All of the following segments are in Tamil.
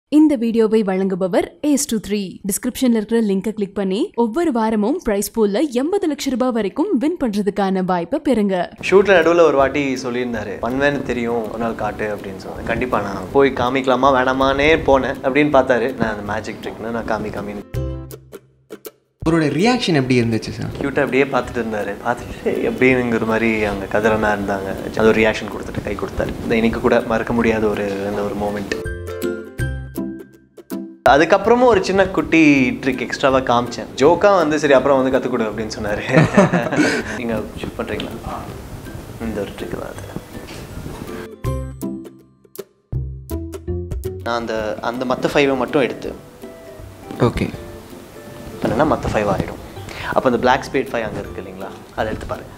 இந்த வீடியோவை வழங்குபவர் ஏஸ் டூ த்ரீ டிஸ்கிரிப்ஷன்ல இருக்கிற லிங்கை கிளிக் பண்ணி ஒவ்வொரு வாரமும் பிரைஸ் பூல்ல எண்பது லட்சம் ரூபாய் வரைக்கும் வின் பண்றதுக்கான வாய்ப்பை பெறுங்க ஷூட்டில் நடுவில் ஒரு வாட்டி சொல்லியிருந்தாரு பண்ணுவேன்னு தெரியும் ஒரு நாள் காட்டு அப்படின்னு சொன்னேன் கண்டிப்பாக நான் போய் காமிக்கலாமா வேணாமானே போனேன் அப்படின்னு பார்த்தாரு நான் அந்த மேஜிக் ட்ரிக்னு நான் காமி காமின்னு அவரோட ரியாக்ஷன் எப்படி இருந்துச்சு சார் க்யூட்டாக அப்படியே பார்த்துட்டு இருந்தாரு பார்த்துட்டு எப்படிங்கிற மாதிரி அவங்க கதிரனா இருந்தாங்க அது ஒரு ரியாக்ஷன் கொடுத்துட்டு கை கொடுத்தாரு இந்த இன்னைக்கு கூட மறக்க முடியாத ஒரு அந்த ஒரு மூமெண்ட் அதுக்கப்புறமும் ஒரு சின்ன குட்டி ட்ரிக் எக்ஸ்ட்ராவாக காமிச்சேன் ஜோக்கா வந்து சரி அப்புறம் வந்து கற்றுக் கொடு அப்படின்னு சொன்னார் நீங்கள் ஷூட் பண்ணுறீங்களா இந்த ஒரு ட்ரிக் தான் அது நான் அந்த அந்த மற்ற ஃபைவை மட்டும் எடுத்து ஓகே பண்ணனா மற்ற ஃபைவ் ஆகிடும் அப்போ அந்த பிளாக் ஸ்பேட் ஃபைவ் அங்கே இருக்கு இல்லைங்களா அதை எடுத்து பாருங்க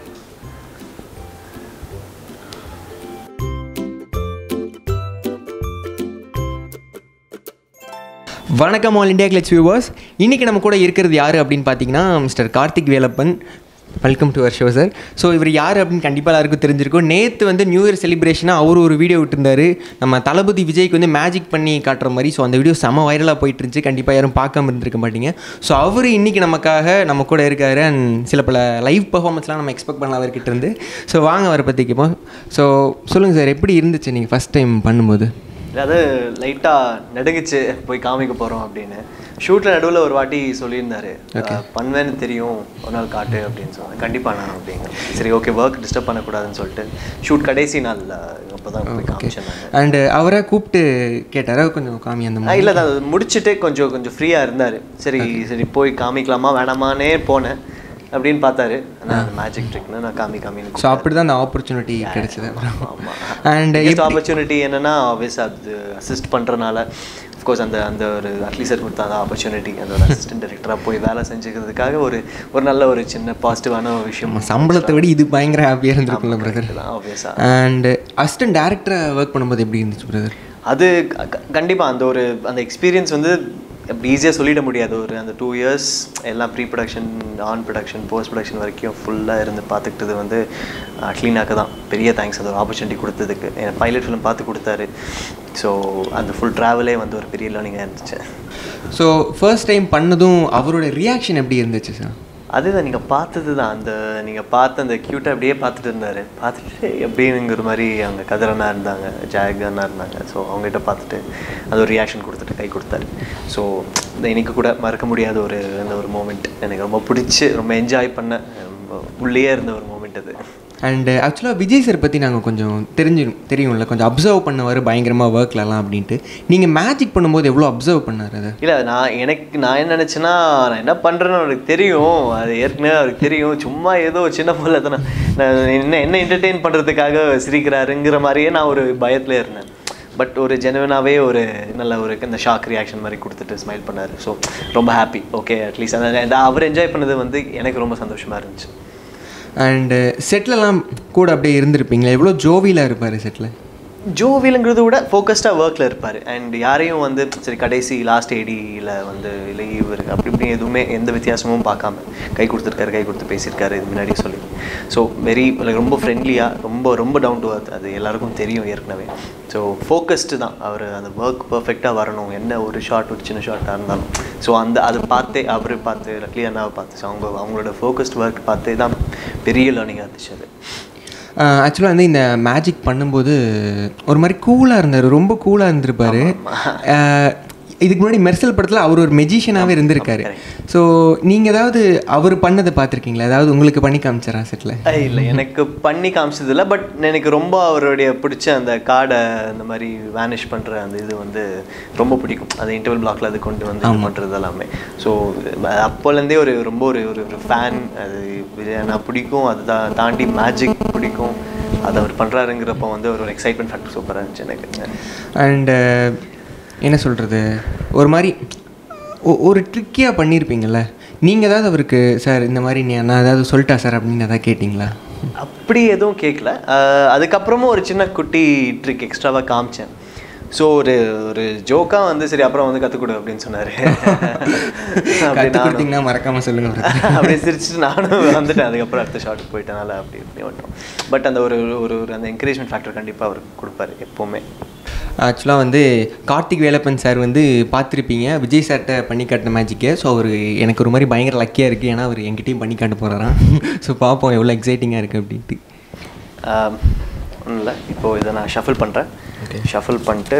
வணக்கம் ஆல் இண்டியா கிளச் வியூவர்ஸ் இன்றைக்கி நம்ம கூட இருக்கிறது யார் அப்படின்னு பார்த்தீங்கன்னா mister Karthik Velappan welcome to our show sir so இவர் யார் அப்படின்னு கண்டிப்பாக எல்லாருக்கும் தெரிஞ்சிருக்கும் நேற்று வந்து நியூ இயர் செலிப்ரேஷனாக அவர் ஒரு வீடியோ விட்டுருந்தாரு நம்ம தளபதி விஜய்க்கு வந்து மேஜிக் பண்ணி காட்டுற மாதிரி ஸோ அந்த வீடியோ செம வைரலாக போயிட்டு இருந்துச்சு கண்டிப்பாக யாரும் பார்க்காம இருந்திருக்க மாட்டீங்க ஸோ அவர் இன்றைக்கி நமக்காக நம்ம கூட இருக்காரு அண்ட் சில பல லைவ் பர்ஃபார்மன்ஸ்லாம் நம்ம எக்ஸ்பெக்ட் பண்ணலாம் அவர்கிட்ட இருந்து ஸோ வாங்க அவரை பற்றி கேட்போம் ஸோ சொல்லுங்கள் சார் எப்படி இருந்துச்சு நீங்கள் ஃபஸ்ட் டைம் பண்ணும்போது அதாவது லைட்டாக நடுங்குச்சு போய் காமிக்க போகிறோம் அப்படின்னு ஷூட்டில் நடுவில் ஒரு வாட்டி சொல்லியிருந்தாரு அஹ், பண்ணுவேன்னு தெரியும் ஒரு நாள் காட்டு அப்படின்னு சொன்னேன் கண்டிப்பாக நான் அப்படிங்க சரி ஓகே ஒர்க் டிஸ்டர்ப் பண்ணக்கூடாதுன்னு சொல்லிட்டு ஷூட் கடைசி நாள் அப்போ தான் போய் காமிச்சேன் நான் அண்டு அவரை கூப்பிட்டு கேட்டாரா கொஞ்சம் காமி அந்த மாதிரி இல்லை அது முடிச்சுட்டு கொஞ்சம் கொஞ்சம் ஃப்ரீயாக இருந்தார் சரி சரி போய் காமிக்கலாமா வேணாமானே போனேன் அப்படின்னு பார்த்தாரு நான் அந்த மேஜிக் ட்ரிக்னு நான் காமி காமின்னு ஸோ அப்படி தான் அந்த ஆப்பர்ச்சுனிட்டி கிடைச்சது ஆமாம் அண்ட் பிகெஸ்ட் ஆப்பர்ச்சுனிட்டி என்னன்னா ஆப்வியஸ் அது அசிஸ்ட் பண்ணுறனால கோர்ஸ் அந்த அந்த ஒரு அட்லீஸ்ட் கொடுத்த அந்த ஆப்பர்ச்சுனிட்டி அந்த ஒரு அசிஸ்டன்ட் டைரக்டராக போய் வேலை செஞ்சுக்கிறதுக்காக ஒரு ஒரு நல்ல ஒரு சின்ன பாசிட்டிவான ஒரு விஷயம் சம்பளத்தை விட இது பயங்கர ஹாப்பியாக இருந்திருக்குல்ல பிரதர் ஆப்வியஸாக அண்டு அசிஸ்டன்ட் டேரக்டராக ஒர்க் பண்ணும்போது எப்படி இருந்துச்சு பிரதர் அது கண்டிப்பாக அந்த ஒரு அந்த எக்ஸ்பீரியன்ஸ் வந்து அப்படி ஈஸியாக சொல்லிட முடியாது ஒரு அந்த டூ இயர்ஸ் எல்லாம் pre production on production post production வரைக்கும் ஃபுல்லாக இருந்து பார்த்துக்கிட்டது வந்து அட்லீனாக்கு தான் பெரிய தேங்க்ஸ் அது ஒரு ஆப்பர்ச்சுனிட்டி கொடுத்ததுக்கு என் பைலட் ஃபிலிம் பார்த்து கொடுத்தாரு ஸோ அந்த ஃபுல் ட்ராவலே வந்து ஒரு பெரிய லேர்னிங்காக இருந்துச்சு ஸோ ஃபர்ஸ்ட் டைம் பண்ணதும் அவரோட ரியாக்ஷன் எப்படி இருந்துச்சு சார் அதுதான் நீங்கள் பார்த்தது தான் அந்த நீங்கள் பார்த்த அந்த க்யூட்டை அப்படியே பார்த்துட்டு இருந்தார் பார்த்துட்டு எப்படிங்கிற மாதிரி அவங்க கதிரனா இருந்தாங்க ஜாயகன்னா இருந்தாங்க ஸோ அவங்ககிட்ட பார்த்துட்டு அது ஒரு ரியாக்ஷன் கொடுத்துட்டு கை கொடுத்தாரு ஸோ இந்த இன்னைக்கு கூட மறக்க முடியாத ஒரு அந்த ஒரு மூமெண்ட் எனக்கு ரொம்ப பிடிச்சி ரொம்ப என்ஜாய் பண்ண ரொம்ப உள்ளே இருந்த ஒரு மூமெண்ட் அது அண்டு ஆக்சுவலாக விஜய் சார் பற்றி நாங்கள் கொஞ்சம் தெரிஞ்சு தெரியும்ல கொஞ்சம் அப்சர்வ் பண்ணவர் பயங்கரமாக ஒர்க்லலாம் அப்படின்ட்டு நீங்கள் மேஜிக் பண்ணும்போது எவ்வளோ அப்சர்வ் பண்ணார் அதை இல்லை நான் எனக்கு நான் என்ன நினச்சேன்னா நான் என்ன பண்ணுறேன்னு அவருக்கு தெரியும் அது ஏற்கனவே அவருக்கு தெரியும் சும்மா ஏதோ சின்ன பிள்ளை தானே நான் என்ன என்ன என்டர்டெயின் பண்ணுறதுக்காக சிரிக்கிறாருங்கிற மாதிரியே நான் ஒரு பயத்தில் இருந்தேன் பட் ஒரு ஜெனுவனாகவே ஒரு நல்ல ஒரு இந்த ஷாக் ரியாக்ஷன் மாதிரி கொடுத்துட்டு ஸ்மைல் பண்ணார் ஸோ ரொம்ப ஹாப்பி ஓகே அட்லீஸ்ட் அந்த அவர் என்ஜாய் பண்ணது வந்து எனக்கு ரொம்ப சந்தோஷமாக இருந்துச்சு அண்டு செட்லலாம் கூட அப்படியே இருந்திருப்பீங்களா எவ்வளோ ஜோவிலாக இருப்பார் செட்டில் ஜோவிலுங்கிறத விட ஃபோக்கஸ்டாக ஒர்க்கில் இருப்பார் அண்ட் யாரையும் வந்து சரி கடைசி லாஸ்ட் ஏடியில் வந்து இல்லை இவர் அப்படி இப்படி எதுவுமே எந்த வித்தியாசமும் பார்க்காம கை கொடுத்துருக்காரு கை கொடுத்து பேசியிருக்காரு இது முன்னாடியே சொல்லி ஸோ வெரி ரொம்ப ஃப்ரெண்ட்லியாக ரொம்ப ரொம்ப டவுன் டு அர்த் அது எல்லாருக்கும் தெரியும் ஏற்கனவே ஸோ ஃபோக்கஸ்டு தான் அவர் அந்த ஒர்க் பர்ஃபெக்டாக வரணும் என்ன ஒரு ஷார்ட் ஒரு சின்ன ஷார்ட்டாக இருந்தாலும் ஸோ அந்த அதை பார்த்தே அவர் பார்த்து லக்லி அண்ணாவை பார்த்து ஸோ அவங்க அவங்களோட ஃபோக்கஸ்ட் ஒர்க் பார்த்தே தான் பெரிய லேர்னிங்காக இருந்துச்சு அது ஆக்சுவலாக வந்து இந்த மேஜிக் பண்ணும்போது ஒரு மாதிரி கூலாக இருந்தார் ரொம்ப கூலாக இருந்திருப்பார் இதுக்கு முன்னாடி மெர்சல் படத்தில் அவர் ஒரு மெஜிஷியனாகவே இருந்திருக்காரு ஸோ நீங்கள் ஏதாவது அவர் பண்ணதை பார்த்துருக்கீங்களா ஏதாவது உங்களுக்கு பண்ணி காமிச்சாரா செட்டில் இல்லை எனக்கு பண்ணி காமிச்சதில்ல பட் எனக்கு ரொம்ப அவருடைய பிடிச்ச அந்த கார்டை அந்த மாதிரி வேனிஷ் பண்ணுற அந்த இது வந்து ரொம்ப பிடிக்கும் அந்த இன்டர்வல் பிளாக்ல அது கொண்டு வந்து இது பண்ணுறது எல்லாமே ஸோ அப்போலேருந்தே ஒரு ரொம்ப ஒரு ஒரு ஒரு ஃபேன் அது விஜயனா பிடிக்கும் அதை தா தாண்டி மேஜிக் பிடிக்கும் அதை அவர் பண்ணுறாருங்கிறப்போ வந்து ஒரு எக்ஸைட்மெண்ட் ஃபேக்டர் சூப்பராக இருந்துச்சு எனக்கு அண்டு என்ன சொல்கிறது ஒரு மாதிரி ஒ- ஒரு ட்ரிக்கியாக பண்ணியிருப்பீங்கள்ல நீங்கள் ஏதாவது அவருக்கு சார் இந்த மாதிரி நீ நான் ஏதாவது சொல்லிட்டா சார் அப்படின்னு ஏதாவது கேட்டிங்களா அப்படி எதுவும் கேட்கல அஹ் அதுக்கப்புறமும் ஒரு சின்ன குட்டி ட்ரிக் எக்ஸ்ட்ராவாக காமிச்சேன் ஸோ ஒரு ஒரு ஜோக்காக வந்து சரி அப்புறம் வந்து கற்றுக் கொடு அப்படின்னு சொன்னார் கற்றுக் கொடுத்தீங்கன்னா மறக்காமல் சொல்லுங்கள் brother. அப்படியே சிரிச்சுட்டு நானும் வந்துட்டேன் அதுக்கப்புறம் அடுத்த ஷாட்டுக்கு போயிட்டனால அப்படி இப்படி வந்துட்டோம் பட் அந்த ஒரு ஒரு ஒரு அந்த என்கரேஜ்மெண்ட் ஃபேக்டர் கண்டிப்பாக அவர் கொடுப்பாரு எப்போவுமே ஆக்சுவலாக வந்து கார்த்திக் வேலப்பன் சார் வந்து பார்த்துருப்பீங்க விஜய் சார்கிட்ட பண்ணி காட்டின மேஜிக்கை ஸோ அவர் எனக்கு ஒரு மாதிரி பயங்கர லக்கியாக இருக்குது ஏன்னா அவர் என்கிட்டயும் பண்ணி காட்ட போகிறாராம் ஸோ பார்ப்போம் எவ்வளோ எக்ஸைட்டிங்காக இருக்குது அப்படின்ட்டு ஒன்றும் இல்லை இப்போது இதை நான் ஷஃபிள் பண்ணுறேன் ஷஃபிள் பண்ணிட்டு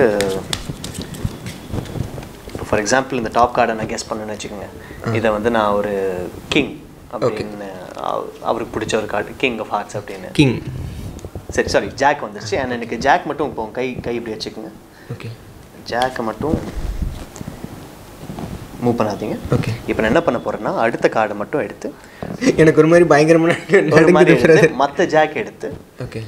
இப்போ ஃபார் எக்ஸாம்பிள் இந்த டாப் கார்டை நான் கெஸ் பண்ணேன்னு வச்சுக்கோங்க இதை வந்து நான் ஒரு கிங் அப்படின்னு அவ- அவருக்கு பிடிச்ச ஒரு கார்டு கிங் ஆஃப் ஹார்ட்ஸ் அப்படின்னு கிங் சரி சாரி ஜாக் வந்துருச்சு அண்ட் எனக்கு ஜாக் மட்டும் இப்போ கை கை இப்படி வச்சுக்கோங்க ஓகே ஜாக்கை மட்டும் மூவ் பண்ணாதீங்க ஓகே இப்போ நான் என்ன பண்ண போகிறேன்னா அடுத்த கார்டை மட்டும் எடுத்து எனக்கு ஒரு மாதிரி பயங்கரமான ஒரு மாதிரி எடுத்து மற்ற ஜாக் எடுத்து ஓகே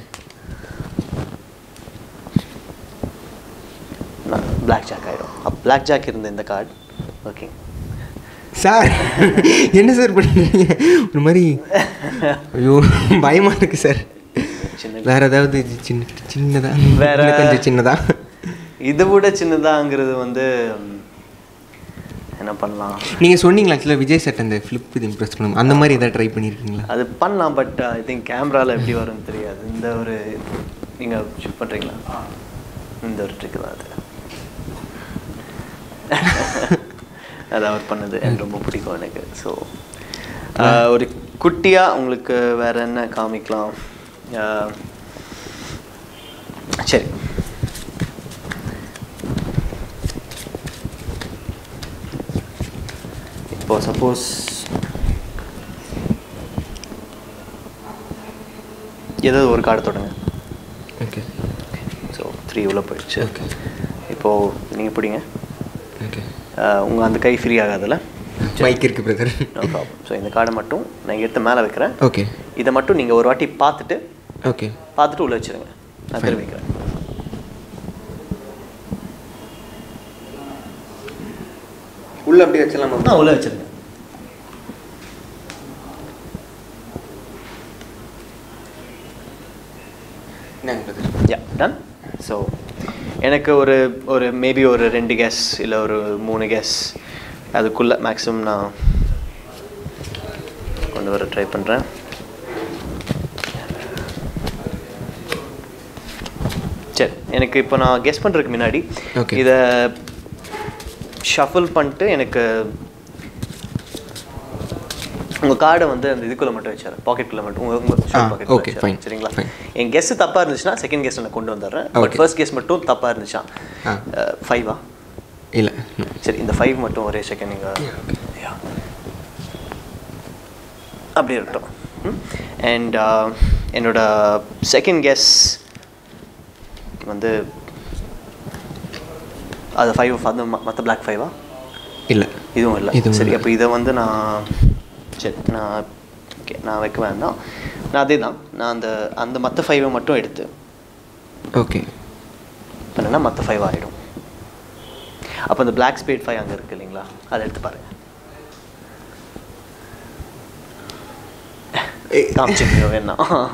பிளாக் ஜாக் ஆகிடும் அப்போ பிளாக் ஜாக் இருந்த இந்த கார்டு ஓகே சார் என்ன சார் பண்ணுறீங்க ஒரு மாதிரி ஐயோ பயமாக இருக்குது சார் சின்ன வேற ஏதாவது இது சின்ன சின்னதா வேற- இன்னும் கொஞ்சம் சின்னதா இதை விட சின்னதாங்கிறது வந்து ம், என்ன பண்ணலாம் நீங்கள் சொன்னீங்களா ஆக்சுவலாக விஜய் சார் அந்த ஃப்ளிப் இது இம்ப்ரெஸ் பண்ணும் அந்த மாதிரி எதாவது ட்ரை பண்ணியிருக்கீங்களா அது பண்ணலாம் பட் ஐ திங்க் கேமராவில் எப்படி வரும்னு தெரியாது இந்த ஒரு நீங்கள் ஷூட் பண்ணுறீங்களா இந்த ஒரு ட்ரிக் தான் அது அது அவர் பண்ணது எனக்கு ரொம்ப பிடிக்கும் எனக்கு ஸோ ஒரு குட்டியாக உங்களுக்கு வேற என்ன காமிக்கலாம் ஆஹ், சரி இப்போ சப்போஸ் ஏதாவது ஒரு கார்டு தொடங்க ஓகே ஸோ த்ரீ உள்ள போயிடுச்சு Okay. இப்போது நீங்கள் பிடிங்க ஓகே உங்கள் அந்த கை ஃப்ரீ ஆகாதுல்ல மைக் இருக்கு பிரதர் நோ ப்ராப்ளம் ஸோ இந்த கார்டை மட்டும் நான் எடுத்து மேலே வைக்கிறேன் ஓகே இதை மட்டும் நீங்கள் ஒரு வாட்டி பார்த்துட்டு ஓகே பார்த்துட்டு உள்ளே வச்சிருங்க நான் திரும்பி வைக்கிறேன் உள்ள அப்படியே வச்சலாமா நான் உள்ளே வச்சிருங்க என்னங்க பிரதர் யா டன் ஸோ எனக்கு ஒரு ஒரு மேபி ஒரு ரெண்டு கேஸ் இல்லை ஒரு மூணு கேஸ் அதுக்குள்ளே மேக்ஸிமம் நான் கொண்டு வர ட்ரை பண்ணுறேன் சரி எனக்கு இப்போ நான் கெஸ் பண்ணுறதுக்கு முன்னாடி Okay. இதை ஷஃபிள் பண்ணிட்டு எனக்கு உங்கள் கார்டை வந்து அந்த இதுக்குள்ளே மட்டும் வச்சாரு பாக்கெட்டுக்குள்ளே மட்டும் உங்கள் உங்கள் ஆ, பாக்கெட் okay, fine, சரிங்களா fine. என் கெஸ் தப்பாக இருந்துச்சுன்னா செகண்ட் கெஸ் நான் கொண்டு வந்துடுறேன் பட் Okay. ஃபர்ஸ்ட் கெஸ் மட்டும் தப்பாக இருந்துச்சா ஆ. ஃபைவா இல்லை சரி இந்த ஃபைவ் மட்டும் ஒரே செகண்ட் நீங்கள் அப்படியே இருக்கட்டும் அண்ட் என்னோட செகண்ட் கெஸ் வந்து அது ஃபைவ் அது மற்ற பிளாக் ஃபைவா இல்லை இதுவும் இல்லை இதுவும் சரி இல்ல. அப்போ இதை வந்து நான் சரி நான் ஓகே நான் வைக்க வேண்டாம் நான் அதே தான் நான் அந்த அந்த மற்ற ஃபைவை மட்டும் எடுத்து ஓகே பண்ணேன்னா மற்ற ஃபைவ் ஆகிடும் அப்போ அந்த பிளாக் ஸ்பேட் ஃபைவ் அங்கே இருக்கு இல்லைங்களா அதை எடுத்து பாருங்க காமிச்சிங்க வேணா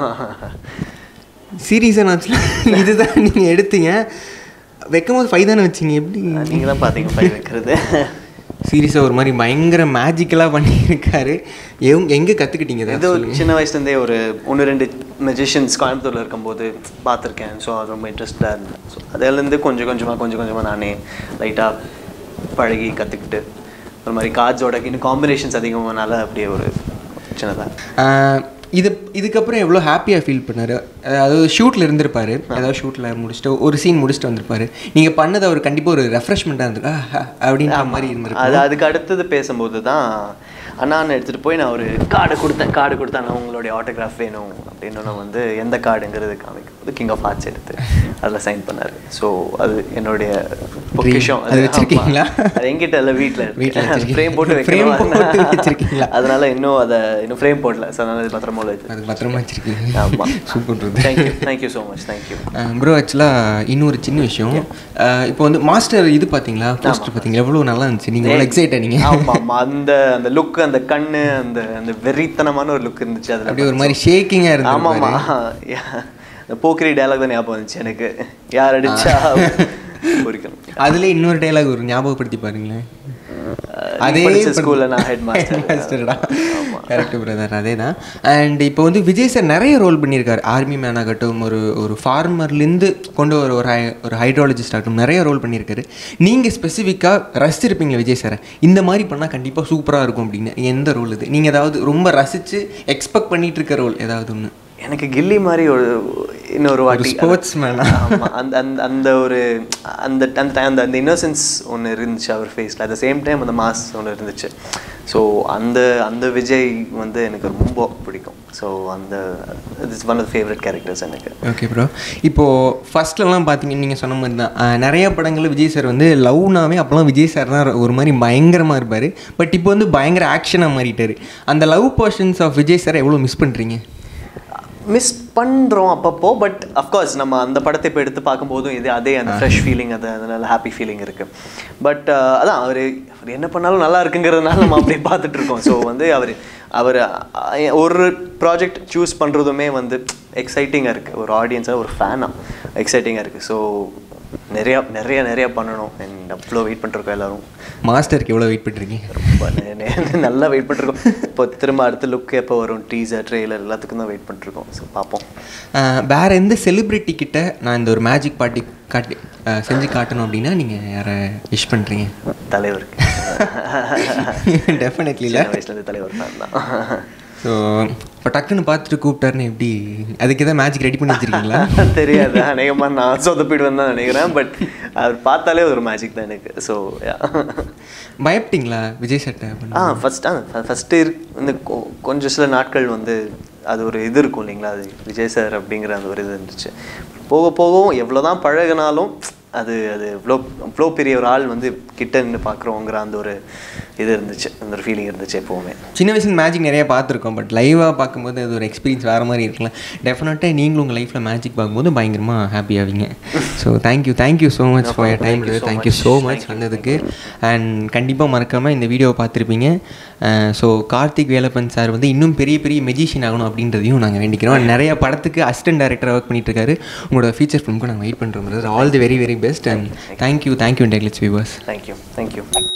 சீரியஸாக நான் இதுதான் நீங்கள் எடுத்தீங்க வைக்கும் போது ஃபைவ் தானே வச்சிங்க எப்படி நீங்கள் தான் பார்த்தீங்க ஃபைவ் வைக்கிறது சீரியஸாக ஒரு மாதிரி பயங்கர மேஜிக்கலாக பண்ணியிருக்காரு எங்க எங்கே கற்றுக்கிட்டீங்க இது இதை ஒரு சின்ன வயசுலேருந்தே ஒரு ஒன்று ரெண்டு மெஜிஷியன்ஸ் கோயம்புத்தூரில் இருக்கும்போது பார்த்துருக்கேன் ஸோ அது ரொம்ப இன்ட்ரெஸ்டாக இருந்தேன் ஸோ அதிலேருந்து கொஞ்சம் கொஞ்சமாக கொஞ்சம் கொஞ்சமாக நானே லைட்டாக பழகி கற்றுக்கிட்டு ஒரு மாதிரி கார்ட்ஸோட இன்னும் காம்பினேஷன்ஸ் அதிகமானால அப்படியே ஒரு சின்னதாக இது இதுக்கப்புறம் எவ்வளோ ஹாப்பியாக ஃபீல் பண்ணார் அதாவது ஷூட்டில் இருந்திருப்பாரு ஏதாவது ஷூட்டில் முடிச்சுட்டு ஒரு சீன் முடிச்சுட்டு வந்திருப்பாரு நீங்கள் பண்ணது அவர் கண்டிப்பாக ஒரு ரெஃப்ரெஷ்மெண்ட்டாக இருந்திருக்கா ஆஹா, அப்படின்ற மாதிரி இருந்திருக்கு அது அதுக்கு அடுத்தது பேசும்போது தான் அண்ணான்னு எடுத்துகிட்டு போய் நான் ஒரு கார்டு கொடுத்தேன் கார்டு கொடுத்தேன் நான் உங்களுடைய ஆட்டோகிராஃப் வேணும் அப்படின்னு நான் வந்து எந்த கார்டுங்கிறது காமிக்கும் கிங் ஆஃப் ஆர்ட்ஸ் எடுத்து அதில் சைன் பண்ணார் ஸோ அது என்னுடைய பொக்கிஷம் அது வச்சிருக்கீங்களா? அது எங்கிட்ட இல்லை வீட்டில் வீட்ல வச்சிருக்கீங்க. ஃப்ரேம் போட்டு Frame வைக்கணும் போட்டு வச்சிருக்கீங்களா? அதனால இன்னும் அதை இன்னும் ஃப்ரேம் போடல ஸோ அதனால அது பத்திரமா உள்ள வச்சு அது பத்திரமா வச்சிருக்கீங்க ஆமாம் super bro thank you thank you so much thank you bro ஆக்சுவலாக இன்னொரு சின்ன விஷயம் அஹ் இப்போ வந்து மாஸ்டர் இது பார்த்தீங்களா போஸ்டர் பார்த்தீங்களா எவ்வளோ நல்லா இருந்துச்சு நீங்கள் எவ்வளோ எக்ஸைட் ஆனீங்க ஆமா ஆமா அந்த அந்த லுக் அந்த கண்ணு அந்த அந்த வெறித்தனமான ஒரு லுக் இருந்துச்சு அதுல அப்படியே ஒரு மாதிரி ஷேக்கிங்காக ஆமா இருந்துச்சு ஆமா Yeah. இந்த போக்கிரி டயலாக் தான் ஞாபகம் வந்துச்சு எனக்கு யார் அடிச்சா குறிக்கணும் அதுல இன்னொரு டைலாக் ஒரு ஞாபகப்படுத்தி பாருங்களேன் அதே ஸ்கூல்ல நான் ஹெட் மாஸ்டர் மாஸ்டர்டா கரெக்ட் பிரதர் அதே தான் அண்ட் இப்போ வந்து விஜய் சார் நிறைய ரோல் பண்ணியிருக்காரு ஆர்மி மேன் ஆகட்டும் ஒரு ஒரு ஃபார்மர்லேருந்து கொண்டு வர ஒரு ஹை ஒரு ஹைட்ராலஜிஸ்ட் ஆகட்டும் நிறைய ரோல் பண்ணியிருக்காரு நீங்கள் ஸ்பெசிஃபிக்காக ரசிச்சிருப்பீங்க விஜய் சாரை இந்த மாதிரி பண்ணால் கண்டிப்பாக சூப்பராக இருக்கும் அப்படின்னு எந்த ரோல் இது நீங்கள் ஏதாவது ரொம்ப ரசித்து எக்ஸ்பெக்ட் பண்ணிட்டு இருக்க ரோல் ஏதாவது ஒன்று எனக்கு கில்லி மாதிரி ஒரு இன்னொரு வாட்டி ஸ்போர்ட்ஸ்மேனா ஆமா, அந்த அந்த அந்த ஒரு அந்த அந்த அந்த அந்த இன்னோசென்ஸ் ஒன்று இருந்துச்சு அவர் ஃபேஸில் அட் த சேம் டைம் அந்த மாஸ் ஒன்று இருந்துச்சு ஸோ அந்த அந்த விஜய் வந்து எனக்கு ரொம்ப பிடிக்கும் ஸோ அந்த it's one of favourite characters எனக்கு ஓகே ப்ரோ இப்போது ஃபஸ்ட்லலாம் பார்த்தீங்க நீங்கள் சொன்ன மாதிரி தான் அஹ், நிறைய படங்களில் விஜய் சார் வந்து லவ்னாவே அப்போலாம் விஜய் சார் தான் ஒரு மாதிரி பயங்கரமாக இருப்பார் பட் இப்போ வந்து பயங்கர ஆக்ஷனாக மாறிட்டார் அந்த love portions of Vijay sir எவ்வளோ மிஸ் பண்ணுறீங்க மிஸ் பண்ணுறோம் அப்பப்போ பட் அஃப்கோர்ஸ் நம்ம அந்த படத்தை இப்போ எடுத்து பார்க்கும்போதும் இது அதே அந்த ஃப்ரெஷ் ஃபீலிங் அது அதனால ஹாப்பி ஃபீலிங் இருக்குது பட் அதான் அவர் அவர் என்ன பண்ணாலும் நல்லா இருக்குங்கிறதுனால நம்ம அப்படியே பார்த்துட்டு இருக்கோம் ஸோ வந்து அவர் அவர் ஒரு ப்ராஜெக்ட் சூஸ் பண்ணுறதுமே வந்து எக்ஸைட்டிங்காக இருக்குது ஒரு ஆடியன்ஸாக ஒரு ஃபேனாக எக்ஸைட்டிங்காக இருக்குது ஸோ நிறையா நிறைய நிறைய பண்ணணும் அண்ட் அவ்வளோ வெயிட் பண்ணிருக்கோம் எல்லாரும் மாஸ்டருக்கு எவ்வளோ வெயிட் பண்ணிருக்கீங்க ரொம்ப நெ- நெ- நல்லா வெயிட் பண்ணிருக்கோம் இப்போ திரும்ப அடுத்த லுக் எப்போ வரும் டீசர் ட்ரெய்லர் எல்லாத்துக்கும் தான் வெயிட் பண்ணிருக்கோம் ஸோ பார்ப்போம் அஹ், வேற எந்த செலிப்ரிட்டி கிட்ட நான் இந்த ஒரு மேஜிக் பார்ட்டி காட்டி அஹ், செஞ்சு காட்டணும் அப்படின்னா நீங்கள் யாரை விஷ் பண்ணுறீங்க தலைவருக்கு டெஃபினெட்லி இல்லை சின்ன வயசுலேருந்து தலைவர் ஃபேன் தான் ஸோ இப்போ டக்குன்னு பார்த்துட்டு கூப்பிட்டாருன்னு எப்படி அதுக்கு எதாவது மேஜிக் ரெடி பண்ணி வச்சிருக்கீங்களா தெரியாது அநேகமாக நான் சொதப்பிடுவேன் தான் நினைக்கிறேன் பட் அவர் பார்த்தாலே ஒரு மேஜிக் தான் எனக்கு ஸோ பயப்பட்டீங்களா விஜய் சட்டை ஆ ஃபஸ்ட் ஆ ஃபஸ்ட்டு இந்த கொ- கொஞ்சம் சில நாட்கள் வந்து அது ஒரு இது இருக்கும் இல்லைங்களா அது விஜய் சார் அப்படிங்கிற அந்த ஒரு இது இருந்துச்சு போக போகவும் எவ்வளோ தான் பழகினாலும் அது அது இவ்வளோ இவ்வளோ பெரிய ஒரு ஆள் வந்து கிட்ட நின்று பார்க்குறோங்கிற அந்த ஒரு இது இருந்துச்சு அந்த ஒரு ஃபீலிங் இருந்துச்சு எப்போவுமே சின்ன வயசுல மேஜிக் நிறைய பார்த்துருக்கோம் பட் லைவாக பார்க்கும்போது அது ஒரு எக்ஸ்பீரியன்ஸ் வேறு மாதிரி இருக்குல்ல டெஃபினட்டாக நீங்களும் உங்கள் லைஃப்பில் மேஜிக் பார்க்கும்போது பயங்கரமாக ஹாப்பி ஆவீங்க so thank you thank you so much for your time thank you so much வந்ததுக்கு அண்ட் கண்டிப்பாக மறக்காமல் இந்த வீடியோவை பார்த்துருப்பீங்க ஸோ கார்த்திக் வேலப்பன் சார் வந்து இன்னும் பெரிய பெரிய மெஜிஷியன் ஆகணும் அப்படின்றதையும் நாங்கள் வேண்டிக்கிறோம் And நிறைய படத்துக்கு அசிஸ்டன்ட் டைரக்டர் ஒர்க் பண்ணிட்டு இருக்காரு உங்களோட ஃபீச்சர் ஃபிலிமுக்கு நாங்கள் வெயிட் பண்ணுறோம் all the very very best and thank you thank you டெக்லிட்ஸ் வியூவர்ஸ் தேங்க்யூ தேங்க்யூ